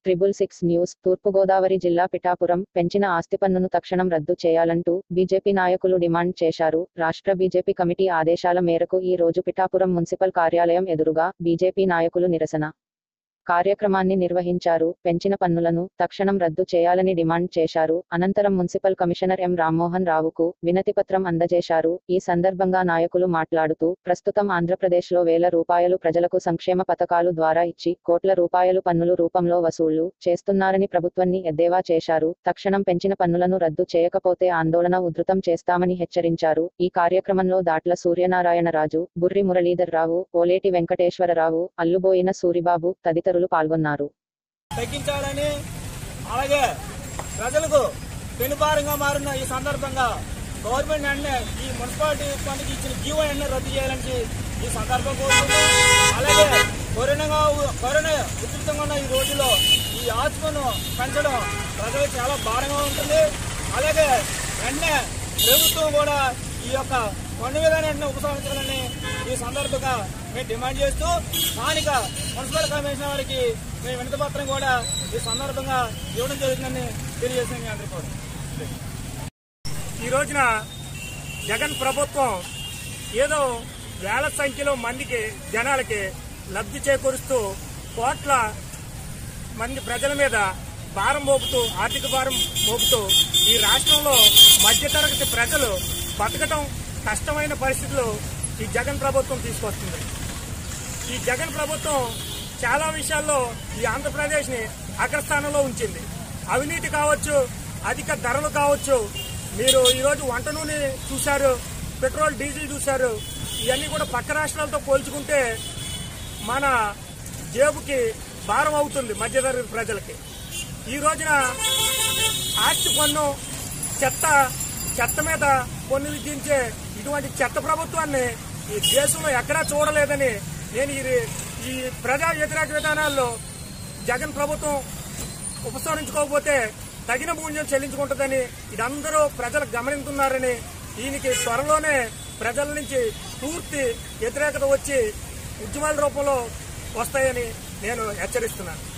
triple six news తూర్పుగోదావరి జిల్లా పిఠాపురం పెంచిన ఆస్తి పన్నును తక్షణం రద్దు చేయాలంటూ బీజేపీ నాయకులు డిమాండ్ చేశారు రాష్ట్ర బీజేపీ కమిటీ ఆదేశాల మేరకు ఈ రోజు పిఠాపురం మున్సిపల్ కార్యాలయం ఎదురుగా బీజేపీ నాయకులు నిరసన కార్యక్రమాన్ని నిర్వహించారు పెంచిన పన్నులను తక్షణం రద్దు చేయాలని డిమాండ్ చేశారు అనంతరం మున్సిపల్ కమిషనర్ ఎం రామ్మోహన్ రావుకు వినతిపత్రం అందజేశారు ఈ సందర్భంగా నాయకులు మాట్లాడుతూ ప్రస్తుతం ఆంధ్రప్రదేశ్లో వేల రూపాయలు ప్రజలకు సంక్షేమ పథకాలు ద్వారా ఇచ్చి కోట్ల రూపాయలు పన్నులు రూపంలో వసూళ్లు చేస్తున్నారని ప్రభుత్వాన్ని ఎద్దేవా చేశారు తక్షణం పెంచిన పన్నులను రద్దు చేయకపోతే ఆందోళన ఉధృతం చేస్తామని హెచ్చరించారు ఈ కార్యక్రమంలో దాట్ల సూర్యనారాయణ రాజు బుర్రి మురళీధర్ రావు ఓలేటి వెంకటేశ్వరరావు అల్లుబోయిన సూరిబాబు తదితరులు పాల్గొన్నారు తగ్గించాలని అలాగే ప్రజలకు పెనుభారంగా మారిన ఈ సందర్భంగా గవర్నమెంట్ వెంటనే ఈ మున్సిపాలిటీ పనికి ఇచ్చిన జీవో వెంటనే రద్దు చేయాలని ఈ సందర్భం కోరుతున్నాం అలాగే కరోనా కరోనా ఉధృతంగా ఉన్న ఈ రోజుల్లో ఈ ఆత్మను పెంచడం ప్రజలకు చాలా భారంగా ఉంటుంది అలాగే వెంటనే ప్రభుత్వం కూడా ఈ యొక్క పన్ను విధానాన్ని ఉపసంహరించాలని ఈ సందర్భంగా మేము డిమాండ్ చేస్తూ స్థానిక మున్సిపల్ కమిషనర్ వారికి మేము వినతి పత్రం కూడా ఈ సందర్భంగా ఇవ్వడం జరుగుతుందని తెలియజేసింది మీ అందరికీ కూడా ఈ రోజున జగన్ ప్రభుత్వం ఏదో వేల సంఖ్యలో మందికి జనాలకి లబ్ధి చేకూరుస్తూ కోట్ల మంది ప్రజల మీద భారం మోపుతూ ఆర్థిక భారం మోపుతూ ఈ రాష్ట్రంలో మధ్యతరగతి ప్రజలు బతకటం కష్టమైన పరిస్థితులు ఈ జగన్ ప్రభుత్వం తీసుకొస్తుంది ఈ జగన్ ప్రభుత్వం చాలా విషయాల్లో ఈ ఆంధ్రప్రదేశ్ ని అగ్రస్థానంలో ఉంచింది అవినీతి కావచ్చు అధిక ధరలు కావచ్చు మీరు ఈరోజు వంట నూనె చూశారు పెట్రోల్ డీజిల్ చూశారు ఇవన్నీ కూడా పక్క రాష్ట్రాలతో పోల్చుకుంటే మన జేబుకి భారం అవుతుంది మధ్యతరగతి ప్రజలకి ఈ రోజున ఆస్తి పన్ను చెత్త చెత్త మీద పన్ను విధించే ఇటువంటి చెత్త ప్రభుత్వాన్ని ఈ దేశంలో ఎక్కడా చూడలేదని నేను ఈ ఈ ప్రజా వ్యతిరేక విధానాల్లో జగన్ ప్రభుత్వం ఉపసంహరించుకోకపోతే తగిన మూల్యం చెల్లించుకుంటుందని ఇదందరూ ప్రజలు గమనిస్తున్నారని దీనికి త్వరలోనే ప్రజల నుంచి పూర్తి వ్యతిరేకత వచ్చి ఉద్యమాల రూపంలో వస్తాయని నేను హెచ్చరిస్తున్నాను